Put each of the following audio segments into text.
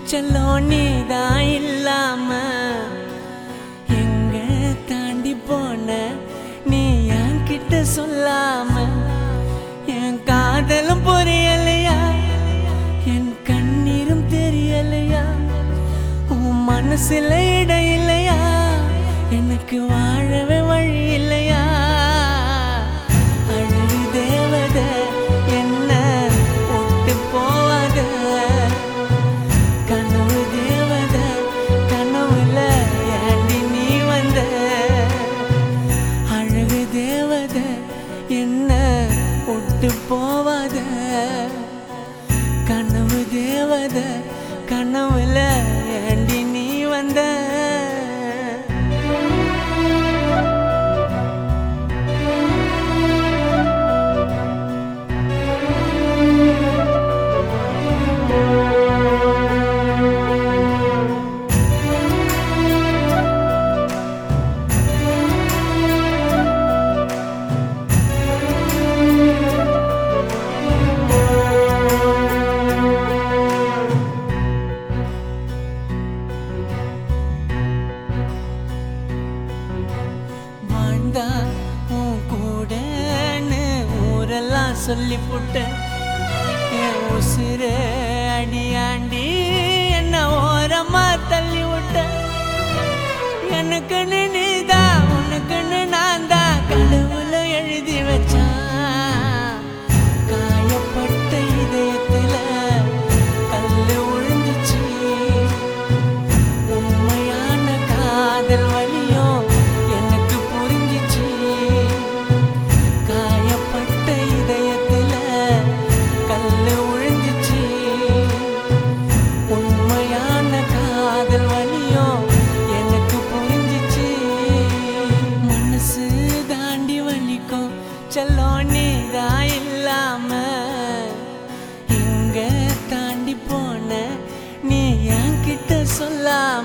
செல்லம் நீதான் இல்லாம எங்க தாண்டி போன நீ என்கிட்ட சொல்லாம என் காதலும் புரியலையா என் கண்ணீரும் தெரியலையா உன் மனசுல இடம் இல்லையா எனக்கு வாழவே வழி இல்லையா அழகு தேவதை என்ன விட்டு போவாத கனவு தேவதை கனவுல ஏண்டி நீ வந்த அழகு தேவதை என்ன விட்டு போவாத கனவு தேவதை கனவுல ஏண்டி நீ வந்த வாழ்ந்தா உன் கூடன்னு ஊரெல்லாம் சொல்லி புட்ட என் உசுர அடியாண்டி என்ன ஓரமா தள்ளி விட்ட எனக்குன்னு நீதான் உனக்குன்னு நான் தான் கடவுள எழுதி வச்சான் காயப்பட்ட இதயத்துல கல்லு விழுந்துச்சு உண்மையான காதல் வலியோ எனக்கு புரிஞ்சிச்சு காயப்பட்ட இதயத்துல கல்லு விழுந்துச்சு உண்மையான காதல் வலியோ எனக்கு புரிஞ்சிச்சு மனசு தாண்டி வலிக்கும் செல்லம் நீதான் இல்லாம எங்க தாண்டி போன நீ என்கிட்ட சொல்லாம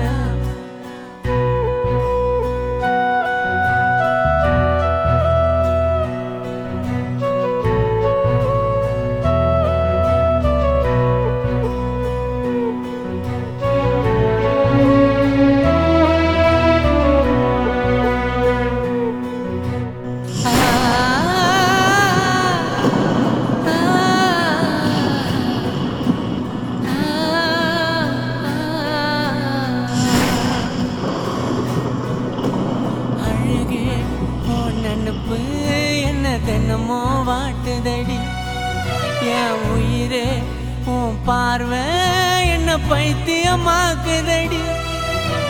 அழகே உன் நினப்பு என்ன தினமோ வாட்டுதடி என் உயிரே உன் பார்வை என்ன பைத்தியமாக்குதடி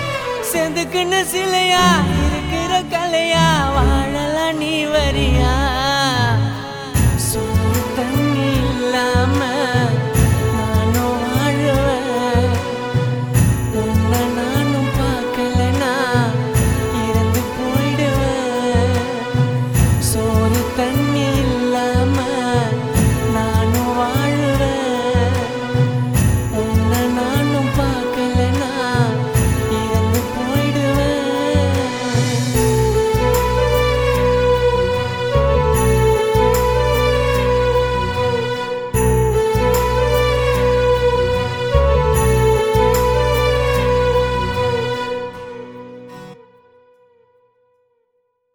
செதுக்குன்னு சிலையா இருக்கிற கலையா வாழலாம் நீ வரியா